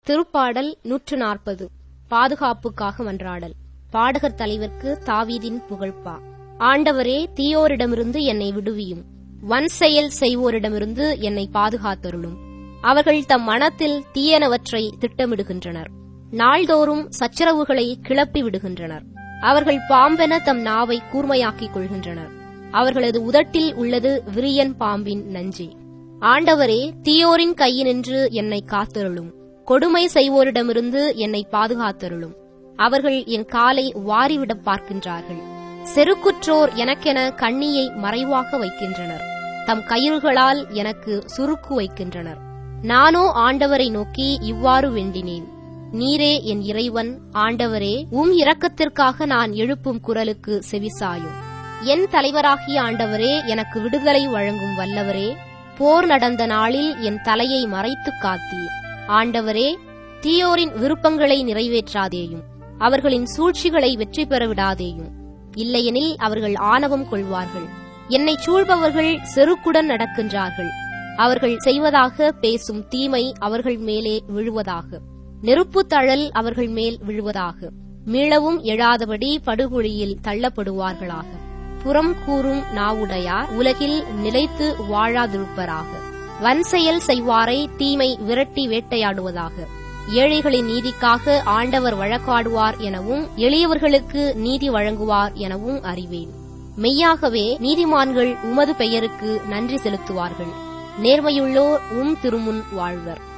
திருப்பாடல் நூற்று நாற்பது பாதுகாப்புக்காக மன்றாடல் பாடகர் தலைவர்க்கு தாவீதின் புகழ்பா ஆண்டவரே தீயோரிடமிருந்து என்னை விடுவியும் வன் செயல் செய்வோரிடமிருந்து என்னை பாதுகாத்தருளும் அவர்கள் தம் மனத்தில் தீயனவற்றை திட்டமிடுகின்றனர் நாள்தோறும் சச்சரவுகளை கிளப்பி விடுகின்றனர் அவர்கள் பாம்பென தம் நாவை கூர்மையாக்கிக் கொள்கின்றனர் அவர்களது உதட்டில் உள்ளது விரியன் பாம்பின் நஞ்சே ஆண்டவரே தீயோரின் கையினின்று என்னை காத்தருளும் கொடுமை செய்வோரிடமிருந்து என்னை பாதுகாத்தருளும் அவர்கள் என் காலை வாரிவிட பார்க்கின்றார்கள் செருக்குற்றோர் எனக்கென கண்ணியை மறைவாக வைக்கின்றனர் தம் கயிறுகளால் எனக்கு சுருக்கு வைக்கின்றனர் நானோ ஆண்டவரை நோக்கி இவ்வாறு வேண்டினேன் நீரே என் இறைவன் ஆண்டவரே உம் இரக்கத்திற்காக நான் எழுப்பும் குரலுக்கு செவிசாயும் என் தலைவராகிய ஆண்டவரே எனக்கு விடுதலை வழங்கும் வல்லவரே போர் நடந்த நாளில் என் தலையை மறைத்துக் காத்தீர் ஆண்டவரே தீயோரின் விருப்பங்களை நிறைவேற்றாதேயும் அவர்களின் சூழ்ச்சிகளை வெற்றி பெற விடாதேயும் இல்லையெனில் அவர்கள் ஆணவம் கொள்வார்கள் என்னை சூழ்பவர்கள் செருக்குடன் நடக்கின்றார்கள் அவர்கள் செய்வதாக பேசும் தீமை அவர்கள் மேலே விழுவதாக நெருப்பு தழல் அவர்கள் மேல் விழுவதாக மீளவும் எழாதபடி படுகொழியில் தள்ளப்படுவார்களாக புறம் கூறும் நாவுடையார் உலகில் நிலைத்து வாழாதிருப்பராக வன்செயல் செய்வாரை தீமை விரட்டி வேட்டையாடுவதாக ஏழைகளின் நீதிக்காக ஆண்டவர் வழக்காடுவார் எனவும் எளியவர்களுக்கு நீதி வழங்குவார் எனவும் அறிவேன் மெய்யாகவே நீதிமான்கள் உமது பெயருக்கு நன்றி செலுத்துவார்கள் நேர்மையுள்ளோர் உம் திருமுன் வாழ்வர்